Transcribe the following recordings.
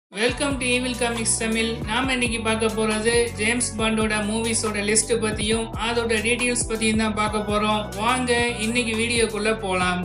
welcome to evil comics Tamil நாம இன்னைக்கு பார்க்க போறது ஜேம்ஸ் பாண்டோட மூவிஸோட லிஸ்ட் பத்தியும் அதோட டீடைல்ஸ் பத்தியும் தான் பார்க்க போறோம் வாங்க இன்னைக்கு வீடியோக்குள்ள போலாம்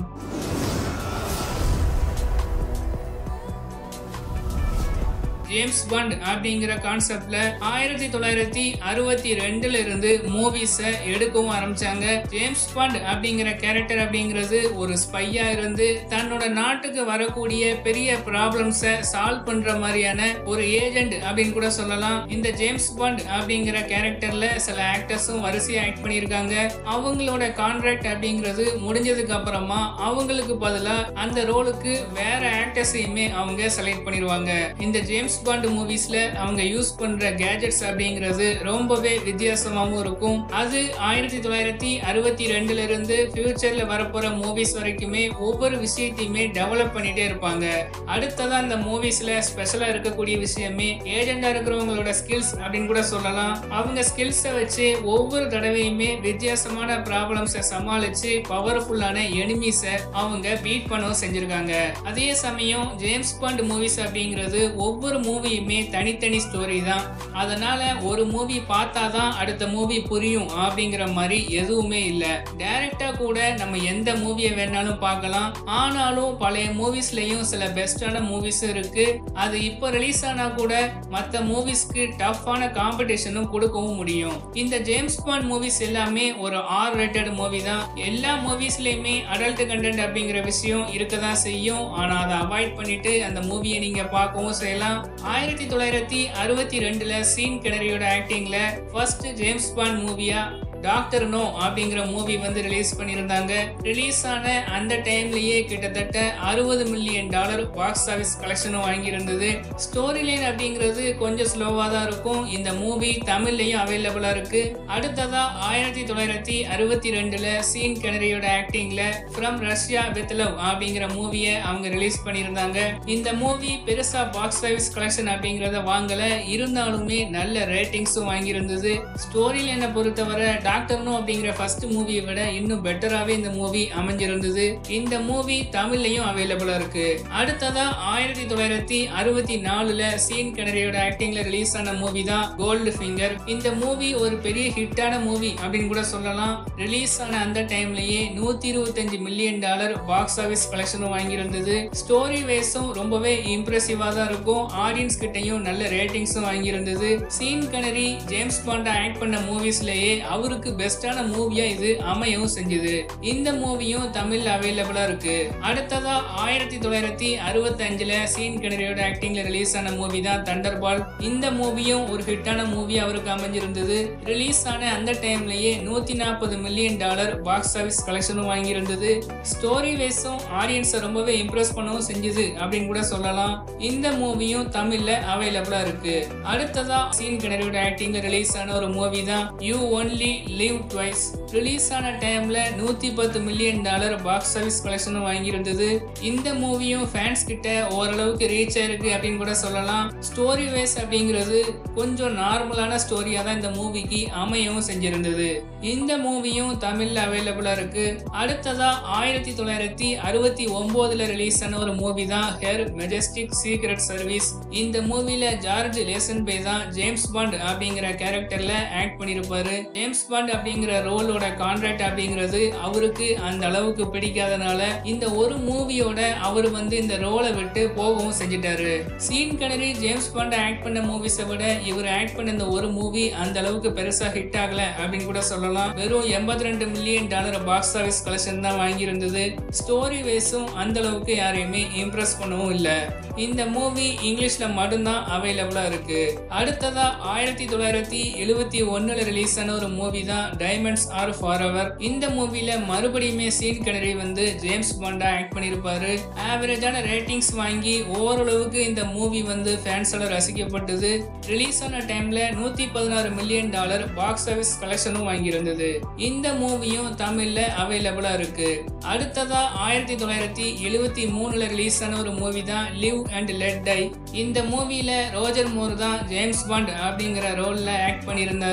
ஜேம்ஸ் பாண்ட் அப்படிங்கிற கான்செப்ட்ல ஆயிரத்தி தொள்ளாயிரத்தி அறுபத்தி ரெண்டுல இருந்து மூவிஸை எடுக்கவும் ஆரம்பிச்சாங்க ஜேம்ஸ் பாண்ட் அப்படிங்கிற கேரக்டர் அப்படிங்கிறது ஒரு ஸ்பையா இருந்து தன்னோட நாட்டுக்கு வரக்கூடிய பெரிய ப்ராப்ளம்ஸை சால்வ் பண்ற மாதிரியான ஒரு ஏஜென்ட் அப்படின்னு கூட சொல்லலாம் இந்த ஜேம்ஸ் பாண்ட் அப்படிங்கிற கேரக்டர்ல சில ஆக்டர்ஸும் வரிசையா ஆக்ட் பண்ணியிருக்காங்க அவங்களோட கான்ட்ராக்ட் அப்படிங்கிறது முடிஞ்சதுக்கு அப்புறமா அவங்களுக்கு பதிலா அந்த ரோலுக்கு வேற ஆக்டர்ஸையுமே அவங்க செலக்ட் பண்ணிடுவாங்க இந்த ஜேம்ஸ் பாண்ட் மூவிஸ்ல அவங்க யூஸ் பண்ற கேஜெட்ஸ் அப்படிங்கிறது ரொம்பவே வித்தியாசமாகவும் இருக்கும் அது ஆயிரத்தி தொள்ளாயிரத்தி அறுபத்தி ரெண்டுல இருந்து ஃபியூச்சர்ல வரப்போற மூவிஸ் வரைக்குமே ஒவ்வொரு விஷயத்தையுமே டெவலப் பண்ணிட்டே இருப்பாங்க அடுத்ததா அந்த மூவிஸ்ல ஸ்பெஷலா இருக்கக்கூடிய விஷயமே ஏஜெண்டா இருக்கிறவங்களோட ஸ்கில்ஸ் அப்படின்னு கூட சொல்லலாம் அவங்க ஸ்கில்ஸை வச்சு ஒவ்வொரு தடவையுமே வித்தியாசமான ப்ராப்ளம்ஸை சமாளிச்சு பவர்ஃபுல்லான எனிமீஸை அவங்க பீட் பண்ணவும் செஞ்சிருக்காங்க அதே சமயம் ஜேம்ஸ் பாண்ட் மூவிஸ் அப்படிங்கிறது ஒவ்வொரு மூவியுமே தனித்தனி ஸ்டோரி தான் அதனால ஒரு மூவி பார்த்தாதான் அடுத்த மூவி புரியும் அப்படிங்கிற மாதிரி எதுவுமே இல்லை டைரக்டா கூட நம்ம எந்த மூவியை வேணாலும் பார்க்கலாம் ஆனாலும் பழைய மூவிஸ்லயும் சில பெஸ்டான மூவிஸ் இருக்கு அது இப்போ ரிலீஸ் ஆனா கூட மற்ற மூவிஸ்க்கு டஃப்பான காம்படிஷனும் கொடுக்கவும் முடியும் இந்த ஜேம்ஸ் பாண்ட் மூவிஸ் எல்லாமே ஒரு ஆர் ரேட்டட் மூவி தான் எல்லா மூவிஸ்லயுமே அடல்ட் கண்டென்ட் அப்படிங்கிற விஷயம் இருக்க தான் செய்யும் ஆனா அதை அவாய்ட் பண்ணிட்டு அந்த மூவியை நீங்க பார்க்கவும் செய்யலாம் ஆயிரத்தி தொள்ளாயிரத்தி அறுபத்தி ரெண்டுல சீன் கிணரியோட ஆக்டிங்ல ஃபர்ஸ்ட் ஜேம்ஸ் பாண்ட் மூவியா டாக்டர் நோ அப்படிங்கிற மூவி வந்து ரிலீஸ் பண்ணியிருந்தாங்க ரிலீஸ் ஆன அந்த டைம்லயே கிட்டத்தட்ட அறுபது மில்லியன் டாலர் பாக்ஸ் ஆஃபீஸ் கலெக்ஷனும் வாங்கியிருந்தது ஸ்டோரி லைன் அப்படிங்கிறது கொஞ்சம் ஸ்லோவாக தான் இருக்கும் இந்த மூவி தமிழ்லையும் அவைலபிளா இருக்கு அடுத்ததா ஆயிரத்தி தொள்ளாயிரத்தி அறுபத்தி ரெண்டுல சீன் கெனரியோட ஆக்டிங்ல ஃப்ரம் ரஷ்யா வித் லவ் அப்படிங்கிற மூவியை அவங்க ரிலீஸ் பண்ணியிருந்தாங்க இந்த மூவி பெருசா பாக்ஸ் ஆஃபீஸ் கலெக்ஷன் அப்படிங்கிறத வாங்கல இருந்தாலுமே நல்ல ரேட்டிங்ஸும் வாங்கியிருந்தது ஸ்டோரி லைனை பொறுத்தவரை டாக்டர் நோ அப்படிங்கிற ஃபர்ஸ்ட் மூவியை விட இன்னும் பெட்டராகவே இந்த மூவி அமைஞ்சிருந்தது இந்த மூவி தமிழ்லையும் அவைலபிளா இருக்கு அடுத்ததா ஆயிரத்தி தொள்ளாயிரத்தி அறுபத்தி நாலுல சீன் கெனரியோட ஆக்டிங்ல ரிலீஸ் ஆன மூவி தான் கோல்டு ஃபிங்கர் இந்த மூவி ஒரு பெரிய ஹிட்டான மூவி அப்படின்னு கூட சொல்லலாம் ரிலீஸ் ஆன அந்த டைம்லயே நூத்தி இருபத்தஞ்சு மில்லியன் டாலர் பாக்ஸ் ஆஃபீஸ் கலெக்ஷனும் வாங்கியிருந்தது ஸ்டோரி வைஸும் ரொம்பவே இம்ப்ரெசிவா தான் இருக்கும் ஆடியன்ஸ் கிட்டையும் நல்ல ரேட்டிங்ஸும் வாங்கியிருந்தது சீன் கனரி ஜேம்ஸ் பாண்டா ஆக்ட் பண்ண மூவிஸ்லயே அவருக்கு பெஸ்டான மூவியா இது அமையவும் செஞ்சது இந்த மூவியும் தமிழ்ல அவைலபிளா இருக்கு அடுத்ததா ஆயிரத்தி தொள்ளாயிரத்தி அறுபத்தி அஞ்சுல சீன் கனரியோட ஆக்டிங்ல ரிலீஸ் ஆன மூவி தான் தண்டர் பால் இந்த மூவியும் ஒரு ஹிட்டான மூவி அவருக்கு அமைஞ்சிருந்தது ரிலீஸ் ஆன அந்த டைம்லயே நூத்தி நாற்பது மில்லியன் டாலர் பாக்ஸ் ஆஃபீஸ் கலெக்ஷனும் வாங்கியிருந்தது ஸ்டோரி வைஸும் ஆடியன்ஸை ரொம்பவே இம்ப்ரெஸ் பண்ணவும் செஞ்சது அப்படின்னு கூட சொல்லலாம் இந்த மூவியும் தமிழ்ல அவைலபிளா இருக்கு அடுத்ததா சீன் கிணறியோட ஆக்டிங்ல ரிலீஸ் ஆன ஒரு மூவி தான் you only live twice release ஆன டைம்ல நூத்தி பத்து மில்லியன் டாலர் பாக்ஸ் ஆஃபீஸ் கலெக்ஷனும் வாங்கியிருந்தது இந்த மூவியும் ஃபேன்ஸ் கிட்ட ஓரளவுக்கு ரீச் ஆயிருக்கு அப்படின்னு கூட சொல்லலாம் ஸ்டோரி வைஸ் அப்படிங்கிறது கொஞ்சம் நார்மலான ஸ்டோரியா தான் இந்த மூவிக்கு அமையவும் செஞ்சிருந்தது இந்த மூவியும் தமிழ்ல அவைலபிளா இருக்கு அடுத்ததா ஆயிரத்தி தொள்ளாயிரத்தி அறுபத்தி ஒன்பதுல ரிலீஸ் ஆன ஒரு மூவி தான் ஹெர் மெஜஸ்டிக் சீக்ரெட் சர்வீஸ் இந்த மூவில ஜார்ஜ் லேசன் பே தான் ஜேம்ஸ் பாண்ட் அப்படிங்கிற கேரக்டர்ல ஆக்ட் பண்ணியிருப்பாரு ஜேம்ஸ் பாண்ட் அப்படிங்கிற ரோலோட கான்ட்ராக்ட் அப்படிங்கிறது அவருக்கு அந்த அளவுக்கு பிடிக்காதனால இந்த ஒரு மூவியோட அவர் வந்து இந்த ரோலை விட்டு போகவும் செஞ்சிட்டாரு Sean Connery James Bond act பண்ண மூவிஸை விட இவர் ஆக்ட் பண்ண இந்த ஒரு மூவி அந்த அளவுக்கு பெருசா ஹிட் ஆகல அப்படின்னு கூட சொல்லலாம் வெறும் எண்பத்தி ரெண்டு million dollar box office collection தான் வாங்கியிருந்தது ஸ்டோரி வைஸும் அந்த அளவுக்கு யாரையுமே இம்ப்ரெஸ் பண்ணவும் இல்லை இந்த மூவி இங்கிலீஷ்ல மட்டும்தான் அவைலபிளா இருக்கு அடுத்ததா ஆயிரத்தி தொள்ளாயிரத்தி எழுபத்தி ஒண்ணுல ரிலீஸ் ஆன ஒரு மூவி தான் டைமண்ட்ஸ் ஆர் ஃபார் அவர் இந்த மூவில மறுபடியுமே சீன் கனரி வந்து ஜேம்ஸ் பாண்டா ஆக்ட் பண்ணியிருப்பாரு ஆவரேஜான ரேட்டிங்ஸ் வாங்கி ஓரளவுக்கு இந்த மூவி வந்து ஃபேன்ஸால ரசிக்கப்பட்டது ரிலீஸ் ஆன டைம்ல நூத்தி பதினாறு மில்லியன் டாலர் பாக்ஸ் ஆஃபீஸ் கலெக்ஷனும் வாங்கியிருந்தது இந்த மூவியும் தமிழ்ல அவைலபிளா இருக்கு அடுத்ததா ஆயிரத்தி தொள்ளாயிரத்தி எழுபத்தி மூணுல ரிலீஸ் ஆன ஒரு மூவி தான் லிவ் அண்ட் லெட் டை இந்த மூவில ரோஜர் மோர் தான் ஜேம்ஸ் பாண்ட் அப்படிங்கிற ரோல்ல ஆக்ட் பண்ணியிருந்தாரு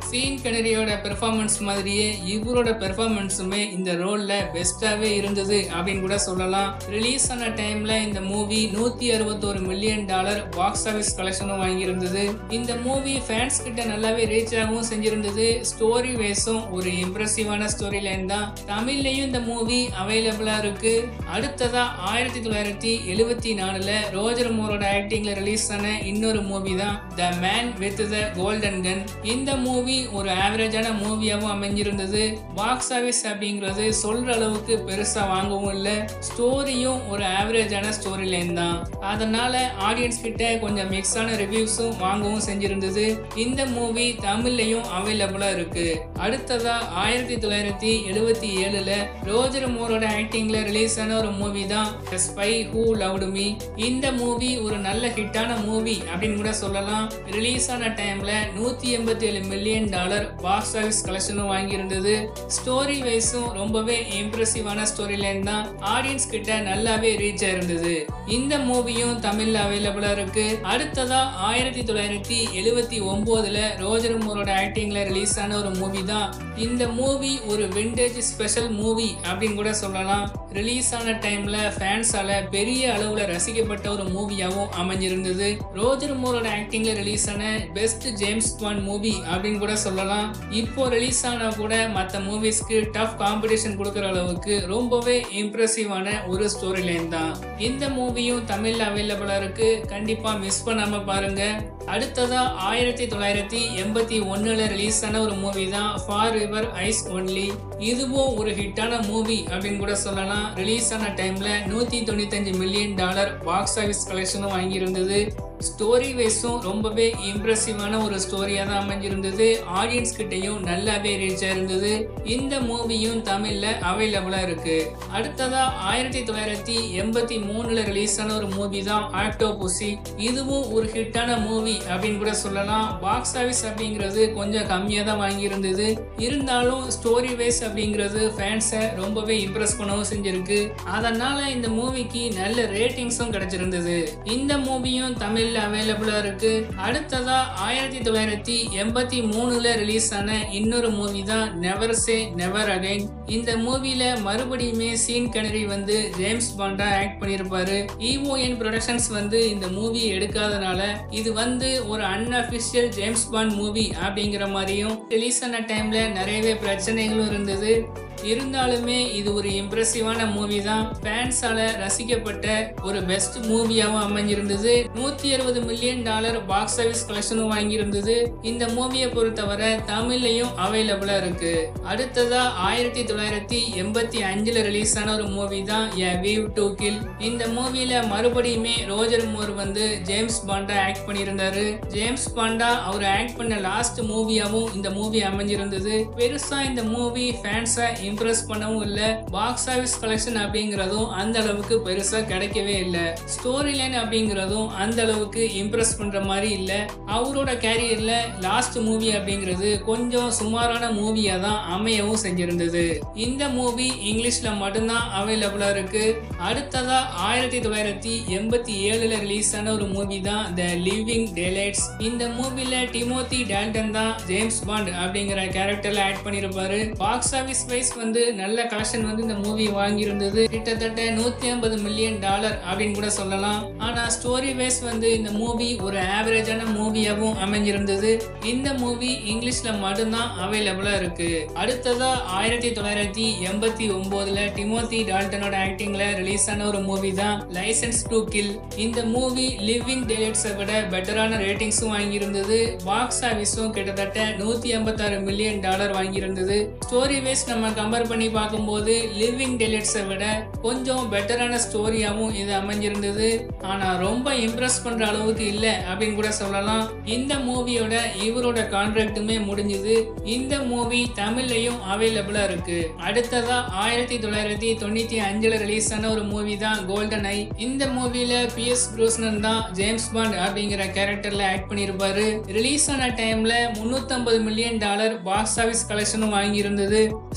சீன் கெனரியோட பெர்ஃபார்மன்ஸ் மாதிரியே இவரோட பெர்ஃபார்மன்ஸுமே இந்த ரோல்ல பெஸ்டாவே இருந்தது அப்படின்னு கூட சொல்லலாம் ரிலீஸ் ஆன டைம்ல இந்த மூவி நூத்தி அறுபத்தோரு மில்லியன் டாலர் பாக்ஸ் ஆஃபீஸ் கலெக்ஷனும் வாங்கியிருந்தது இந்த மூவி ஃபேன்ஸ் கிட்ட நல்லாவே ரீச் ஆகவும் செஞ்சிருந்தது ஸ்டோரி வைஸும் ஒரு இம்ப்ரெசிவான ஸ்டோரி லைன் தான் தமிழ்லயும் இந்த மூவி அவைலபிளா இருக்கு அடுத்ததா ஆயிரத்தி தொள்ளாயிரத்தி எழுவத்தி நாலுல ரோஜர் மோரோட ஆக்டிங்ல ரிலீஸ் ஆன இன்னொரு மூவி தான் the man with the golden gun இந்த மூவி ஒரு ஆவரேஜான மூவியாகவும் அமைஞ்சிருந்தது பாக்ஸ் ஆஃபீஸ் அப்படிங்கிறது சொல்ற அளவுக்கு பெருசா வாங்கவும் இல்லை ஸ்டோரியும் ஒரு ஆவரேஜான ஸ்டோரி லைன் தான் அதனால ஆடியன்ஸ் கிட்ட கொஞ்சம் மிக்ஸான ரிவ்யூஸும் வாங்கவும் செஞ்சிருந்தது இந்த மூவி தமிழ்லையும் அவைலபிளா இருக்கு அடுத்ததா ஆயிரத்தி தொள்ளாயிரத்தி எழுவத்தி ஏழுல ரோஜர் மோரோட ஆக்டிங்ல ரிலீஸ் ஆன ஒரு மூவி தான் ஸ்பை ஹூ லவ்டு மீ இந்த மூவி ஒரு நல்ல ஹிட்டான மூவி அப்படின்னு கூட சொல்லலாம் ரிலீஸ் ஆன டைம்ல நூத்தி எண்பத்தி ஏழு மில்லியன் டாலர் பாக்ஸ் ஆஃபீஸ் கலெக்ஷனும் வாங்கியிருந்தது ஸ்டோரி வைஸும் ரொம்பவே இம்ப்ரெசிவான ஸ்டோரி லைன் தான் ஆடியன்ஸ் கிட்ட நல்லாவே ரீச் ஆயிருந்தது இந்த மூவியும் தமிழ்ல அவைலபிளா இருக்கு அடுத்ததா ஆயிரத்தி தொள்ளாயிரத்தி எழுவத்தி ஒன்பதுல ரோஜர் மோரோட ஆக்டிங்ல ரிலீஸ் ஆன ஒரு மூவி தான் இந்த மூவி ஒரு விண்டேஜ் ஸ்பெஷல் மூவி அப்படின்னு கூட சொல்லலாம் ரிலீஸ் ஆன டைம்ல ஃபேன்ஸால பெரிய அளவுல ரசிக்கப்பட்ட ஒரு மூவியாவும் அமைஞ்சிருந்தது ரோஜர் மோரோட ஆக்டிங்ல ரிலீஸ் ஆன பெஸ்ட் ஜேம்ஸ் பாண்ட் மூவி அப்படின்னு கூட சொல்லலாம் இப்போ ரிலீஸ் ஆனா கூட மற்ற மூவிஸ்க்கு டஃப் காம்படிஷன் கொடுக்குற அளவுக்கு ரொம்பவே இம்ப்ரெசிவான ஒரு ஸ்டோரி லைன் தான் இந்த மூவியும் தமிழ்ல அவைலபிளா இருக்கு கண்டிப்பா மிஸ் பண்ணாம பாருங்க அடுத்ததா ஆயிரத்தி தொள்ளாயிரத்தி எண்பத்தி ஒன்னுல ரிலீஸ் ஆன ஒரு மூவி தான் ஃபார் ரிவர் ஐஸ் ஒன்லி இதுவும் ஒரு ஹிட்டான மூவி அப்படின்னு கூட சொல்லலாம் ரிலீஸ் ஆன டைம்ல நூத்தி தொண்ணூத்தஞ்சு மில்லியன் டாலர் பாக்ஸ் ஆஃபீஸ் கலெக்ஷனும் வாங்கியிருந்தது ஸ்டோரி வைஸும் ரொம்பவே இம்ப்ரெசிவான ஒரு ஸ்டோரியாக தான் அமைஞ்சிருந்தது ஆடியன்ஸ் கிட்டேயும் நல்லாவே ரீச் ஆயிருந்தது இந்த மூவியும் தமிழ்ல அவைலபிளா இருக்கு அடுத்ததா ஆயிரத்தி தொள்ளாயிரத்தி எண்பத்தி மூணுல ரிலீஸ் ஆன ஒரு மூவி தான் ஆக்டோபுசி இதுவும் ஒரு ஹிட்டான மூவி அப்படின்னு கூட சொல்லலாம் பாக்ஸ் ஆஃபீஸ் அப்படிங்கிறது கொஞ்சம் கம்மியாக தான் வாங்கியிருந்தது இருந்தாலும் ஸ்டோரி வைஸ் அப்படிங்கிறது ஃபேன்ஸை ரொம்பவே இம்ப்ரெஸ் பண்ணவும் செஞ்சிருக்கு அதனால இந்த மூவிக்கு நல்ல ரேட்டிங்ஸும் கிடைச்சிருந்தது இந்த மூவியும் தமிழ்ல அவைலபிளா இருக்கு அடுத்ததா ஆயிரத்தி தொள்ளாயிரத்தி எண்பத்தி மூணுல ரிலீஸ் ஆன இன்னொரு மூவி தான் நெவர் சே நெவர் அகைன் இந்த மூவில மறுபடியுமே சீன் கனரி வந்து ஜேம்ஸ் பாண்டா ஆக்ட் பண்ணியிருப்பாரு இஓஎன் ப்ரொடக்ஷன்ஸ் வந்து இந்த மூவி எடுக்காதனால இது வந்து ஒரு அன்அபிஷியல் ஜேம்ஸ் பாண்ட் மூவி அப்படிங்கிற மாதிரியும் ரிலீஸ் ஆன டைம்ல நிறையவே பிரச்சனைகளும் இருந்தது இருந்தாலுமே இது ஒரு இம்ப்ரெசிவான மூவி தான் ஃபேன்ஸால ரசிக்கப்பட்ட ஒரு பெஸ்ட் மூவியாகவும் அமைஞ்சிருந்தது நூத்தி அறுபது மில்லியன் டாலர் பாக்ஸ் ஆஃபீஸ் கலெக்ஷனும் வாங்கியிருந்தது இந்த மூவியை பொறுத்தவரை தமிழ்லையும் அவைலபிளா இருக்கு அடுத்ததா ஆயிரத்தி தொள்ளாயிரத்தி எண்பத்தி அஞ்சுல ரிலீஸ் ஆன ஒரு மூவி தான் எ வீவ் டு கில் இந்த மூவில மறுபடியுமே ரோஜர் மோர் வந்து ஜேம்ஸ் பாண்டா ஆக்ட் பண்ணியிருந்தாரு ஜேம்ஸ் பாண்டா அவர் ஆக்ட் பண்ண லாஸ்ட் மூவியாவும் இந்த மூவி அமைஞ்சிருந்தது பெருசா இந்த மூவி ஃபேன்ஸை இம்ப்ரெஸ் பண்ணவும் இல்லை பாக்ஸ் ஆஃபீஸ் கலெக்ஷன் அப்படிங்கிறதும் அந்த அளவுக்கு பெருசா கிடைக்கவே இல்லை ஸ்டோரி லைன் அப்படிங்கிறதும் அந்த அளவுக்கு இம்ப்ரெஸ் பண்ற மாதிரி இல்லை அவரோட கேரியர்ல லாஸ்ட் மூவி அப்படிங்கிறது கொஞ்சம் சுமாரான மூவியா தான் அமையவும் செஞ்சிருந்தது இந்த மூவி இங்கிலீஷ்ல மட்டும்தான் அவைலபிளா இருக்கு அடுத்ததா ஆயிரத்தி தொள்ளாயிரத்தி எண்பத்தி ஏழுல ரிலீஸ் ஆன ஒரு மூவி தான் த லிவிங் டேலைட்ஸ் இந்த மூவில டிமோத்தி டால்டன் தான் ஜேம்ஸ் பாண்ட் அப்படிங்கிற கேரக்டர்ல ஆட் பண்ணியிருப்பாரு பாக்ஸ் ஆஃபீஸ் வைஸ் வந்து நல்ல கலெக்ஷன் வந்து இந்த மூவி வாங்கியிருந்தது கிட்டத்தட்ட நூத்தி ஐம்பது மில்லியன் டாலர் அப்படின்னு கூட சொல்லலாம் ஆனா ஸ்டோரி வைஸ் வந்து இந்த மூவி ஒரு ஆவரேஜான மூவியாகவும் அமைஞ்சிருந்தது இந்த மூவி இங்கிலீஷ்ல மட்டும்தான் அவைலபிளா இருக்கு அடுத்ததா ஆயிரத்தி தொள்ளாயிரத்தி எண்பத்தி ஒன்பதுல டிமோத்தி டால்டனோட ஆக்டிங்ல ரிலீஸ் ஆன ஒரு மூவி தான் லைசன்ஸ் டு கில் இந்த மூவி லிவிங் டேலட்ஸை விட பெட்டரான ரேட்டிங்ஸும் வாங்கியிருந்தது பாக்ஸ் ஆஃபீஸும் கிட்டத்தட்ட நூத்தி ஐம்பத்தாறு மில்லியன் டாலர் வாங்கியிருந்தது ஸ்டோரி வைஸ் நம்ம கம்பேர் பண்ணி பார்க்கும்போது லிவிங் டெலிட்ஸை விட கொஞ்சம் பெட்டரான ஸ்டோரியாகவும் இது அமைஞ்சிருந்தது ஆனால் ரொம்ப இம்ப்ரெஸ் பண்ணுற அளவுக்கு இல்லை அப்படின்னு கூட சொல்லலாம் இந்த மூவியோட இவரோட கான்ட்ராக்டுமே முடிஞ்சுது இந்த மூவி தமிழ்லையும் அவைலபிளாக இருக்கு அடுத்ததா ஆயிரத்தி தொள்ளாயிரத்தி தொண்ணூற்றி அஞ்சில் ரிலீஸ் ஆன ஒரு மூவி தான் கோல்டன் ஐ இந்த மூவியில் பிஎஸ் ப்ரூஸ்னன் தான் ஜேம்ஸ் பாண்ட் அப்படிங்கிற கேரக்டரில் ஆக்ட் பண்ணியிருப்பாரு ரிலீஸ் ஆன டைமில் முந்நூற்றம்பது மில்லியன் டாலர் பாக்ஸ் ஆஃபீஸ் கலெக்ஷனும் வாங்கியிருந்தது ஸ்டோரி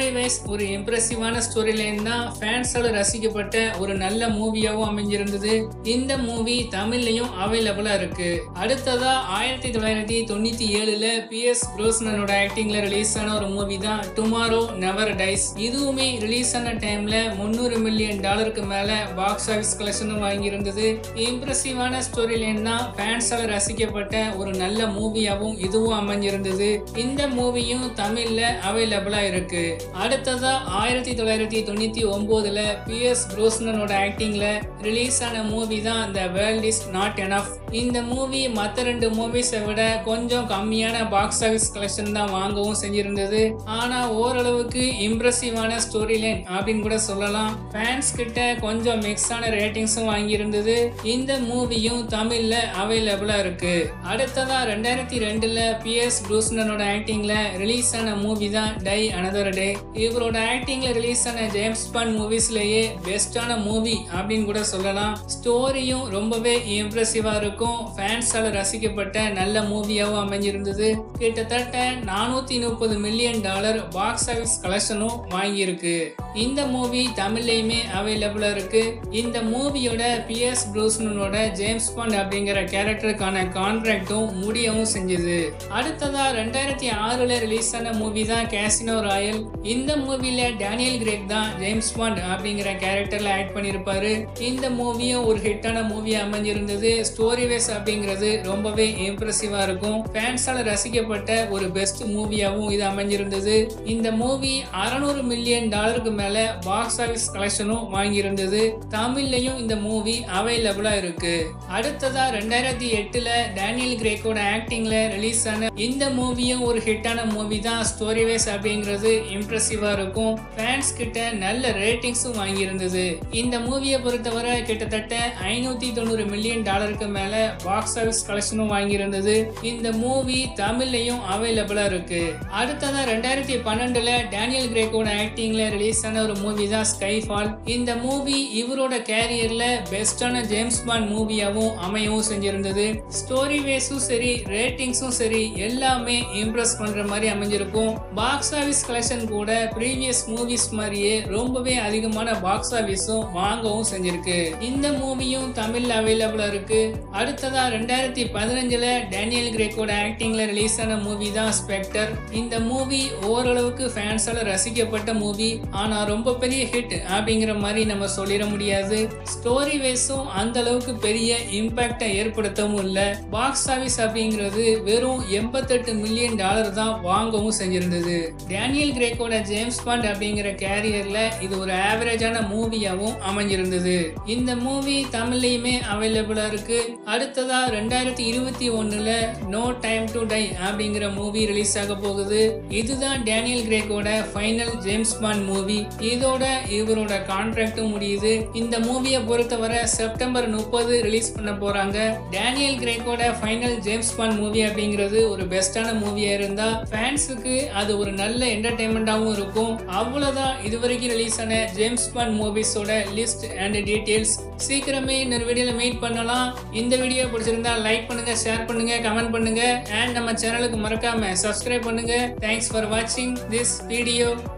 ஸ்டோரி வைஸ் ஒரு இம்ப்ரெசிவான ஸ்டோரி லைன் தான் ஃபேன்ஸால ரசிக்கப்பட்ட ஒரு நல்ல மூவியாகவும் அமைஞ்சிருந்தது இந்த மூவி தமிழ்லையும் அவைலபிளா இருக்கு அடுத்ததா ஆயிரத்தி தொள்ளாயிரத்தி தொண்ணூத்தி ஏழுல பி எஸ் புரோஸ்னனோட ஆக்டிங்ல ரிலீஸ் ஆன ஒரு மூவி தான் டுமாரோ நெவர் டைஸ் இதுவுமே ரிலீஸ் ஆன டைம்ல முந்நூறு மில்லியன் டாலருக்கு மேல பாக்ஸ் ஆஃபீஸ் கலெக்ஷனும் வாங்கியிருந்தது இம்ப்ரெசிவான ஸ்டோரி லைன் தான் ஃபேன்ஸால ரசிக்கப்பட்ட ஒரு நல்ல மூவியாகவும் இதுவும் அமைஞ்சிருந்தது இந்த மூவியும் தமிழ்ல அவைலபிளா இருக்கு அடுத்ததா ஆயிரத்தி தொள்ளாயிரத்தி தொண்ணூத்தி ஒன்பதுல பி எஸ் புரோஸ்னனோட ஆக்டிங்ல ரிலீஸ் ஆன மூவி தான் the world is not enough இந்த மூவி மற்ற ரெண்டு மூவிஸை விட கொஞ்சம் கம்மியான பாக்ஸ் ஆஃபீஸ் கலெக்ஷன் தான் வாங்கவும் செஞ்சிருந்தது ஆனா ஓரளவுக்கு இம்ப்ரெசிவான ஸ்டோரி லைன் அப்படின்னு கூட சொல்லலாம் ஃபேன்ஸ் கிட்ட கொஞ்சம் மிக்ஸான ரேட்டிங்ஸும் வாங்கியிருந்தது இந்த மூவியும் தமிழ்ல அவைலபிளா இருக்கு அடுத்ததா ரெண்டாயிரத்தி ரெண்டுல பி எஸ் ப்ரூஸ்னனோட ஆக்டிங்ல ரிலீஸ் ஆன மூவி தான் டை அனதர் டே இவரோட ஆக்டிங்ல ரிலீஸ் ஆன ஜேம்ஸ் பாண்ட் மூவிஸ்லயே பெஸ்டான மூவி அப்படின்னு கூட சொல்லலாம் ஸ்டோரியும் ரொம்பவே இம்ப்ரெசிவா இருக்கும் ஃபேன்ஸால ரசிக்கப்பட்ட நல்ல மூவியாகவும் அமைஞ்சிருந்தது கிட்டத்தட்ட நானூத்தி முப்பது மில்லியன் டாலர் பாக்ஸ் ஆஃபீஸ் கலெக்ஷனும் வாங்கியிருக்கு இந்த மூவி தமிழ்லையுமே அவைலபிளா இருக்கு இந்த மூவியோட பி எஸ் ப்ரூஸ்னனோட ஜேம்ஸ் பாண்ட் அப்படிங்கிற கேரக்டருக்கான கான்ட்ராக்டும் முடியவும் செஞ்சது அடுத்ததா ரெண்டாயிரத்தி ஆறுல ரிலீஸ் ஆன மூவி தான் கேசினோ ராயல் இந்த மூவில டேனியல் கிரேக் தான் ஜேம்ஸ் பாண்ட் அப்படிங்கிற கேரக்டர்ல ஆட் பண்ணியிருப்பாரு இந்த மூவியும் ஒரு ஹிட்டான மூவி அமைஞ்சிருந்தது ஸ்டோரி வைஸ் அப்படிங்கிறது ரொம்பவே இம்ப்ரெசிவா இருக்கும் ஃபேன்ஸால ரசிக்கப்பட்ட ஒரு பெஸ்ட் மூவியாகவும் இது அமைஞ்சிருந்தது இந்த மூவி அறநூறு மில்லியன் டாலருக்கு மேல பாக்ஸ் ஆஃபீஸ் கலெக்ஷனும் வாங்கியிருந்தது தமிழ்லையும் இந்த மூவி அவைலபிளா இருக்கு அடுத்ததா ரெண்டாயிரத்தி எட்டுல டேனியல் கிரேக்கோட ஆக்டிங்ல ரிலீஸ் ஆன இந்த மூவியும் ஒரு ஹிட்டான மூவி தான் ஸ்டோரி வைஸ் அப்படிங்கிறது இம்ப்ரெசிவா இருக்கும் ஃபேன்ஸ் கிட்ட நல்ல ரேட்டிங்ஸும் வாங்கியிருந்தது இந்த மூவியை பொறுத்தவரை கிட்டத்தட்ட ஐநூத்தி தொண்ணூறு மில்லியன் டாலருக்கு மேல பாக்ஸ் ஆஃபீஸ் கலெக்ஷனும் வாங்கியிருந்தது இந்த மூவி தமிழ்லையும் அவைலபிளா இருக்கு அடுத்ததா ரெண்டாயிரத்தி பன்னெண்டுல டேனியல் கிரேக்கோட ஆக்டிங்ல ரிலீஸ் ஆன ஒரு மூவி தான் ஸ்கை ஃபால் இந்த மூவி இவரோட கேரியர்ல பெஸ்டான ஜேம்ஸ் பாண்ட் மூவியாவும் அமையவும் செஞ்சிருந்தது ஸ்டோரி வேஸும் சரி ரேட்டிங்ஸும் சரி எல்லாமே இம்ப்ரெஸ் பண்ற மாதிரி அமைஞ்சிருக்கும் பாக்ஸ் ஆஃபீஸ் கலெக்ஷன் கூட ப்ரீவியஸ் மூவிஸ் மாதிரியே ரொம்பவே அதிகமான பாக்ஸ் ஆஃபீஸும் வாங்கவும் செஞ்சிருக்கு இந்த மூவியும் தமிழ்ல அவைலபிளா இருக்கு அடுத்ததா ரெண்டாயிரத்தி பதினஞ்சுல டேனியல் கிரேக்கோட ஆக்டிங்ல ரிலீஸ் ஆன மூவி தான் ஸ்பெக்டர் இந்த மூவி ஓரளவுக்கு ஃபேன்ஸால ரசிக்கப்பட்ட மூவி ஆனா ரொம்ப பெரிய ஹிட் அப்படிங்கிற மாதிரி நம்ம சொல்லிட முடியாது ஸ்டோரி வைஸும் அந்த அளவுக்கு பெரிய இம்பாக்டை ஏற்படுத்தவும் இல்லை பாக்ஸ் ஆஃபீஸ் அப்படிங்கிறது வெறும் எண்பத்தெட்டு மில்லியன் டாலர் தான் வாங்கவும் செஞ்சிருந்தது டேனியல் கிரேக்கோட ஜேம்ஸ் பாண்ட் அப்படிங்கிற கேரியர்ல இது ஒரு ஆவரேஜான மூவியாவும் அமைஞ்சிருந்தது இந்த மூவி தமிழ்லையுமே அவைலபிளா இருக்கு அடுத்ததா ரெண்டாயிரத்தி இருபத்தி ஒண்ணுல நோ டைம் டு டை அப்படிங்கிற மூவி ரிலீஸ் ஆக போகுது இதுதான் டேனியல் கிரேக்கோட ஃபைனல் ஜேம்ஸ் பாண்ட் மூவி இதோட இவரோட கான்ட்ராக்டும் முடியுது இந்த மூவியை பொறுத்தவரை செப்டம்பர் முப்பது ரிலீஸ் பண்ண போறாங்க டேனியல் கிரேக்கோட ஃபைனல் ஜேம்ஸ் பாண்ட் மூவி அப்படிங்கிறது ஒரு பெஸ்டான மூவியா இருந்தா ஃபேன்ஸுக்கு அது ஒரு நல்ல என்டர்டைன்மெண்டாகவும் இருக்கும் அவ்வளவுதான் இதுவரைக்கும் ரிலீஸ் ஆன ஜேம்ஸ் பாண்ட் மூவிஸோட லிஸ்ட் அண்ட் டீடைல்ஸ் சீக்கிரமே இன்னொரு வீடியோல மீட் பண்ணலாம் இந்த வீடியோ பிடிச்சிருந்தா லைக் பண்ணுங்க ஷேர் பண்ணுங்க கமெண்ட் பண்ணுங்க அண்ட் நம்ம சேனலுக்கு மறக்காம சப்ஸ்கிரைப் பண்ணுங்க தேங்க்ஸ் ஃபார் வாட்சிங் திஸ் வீடியோ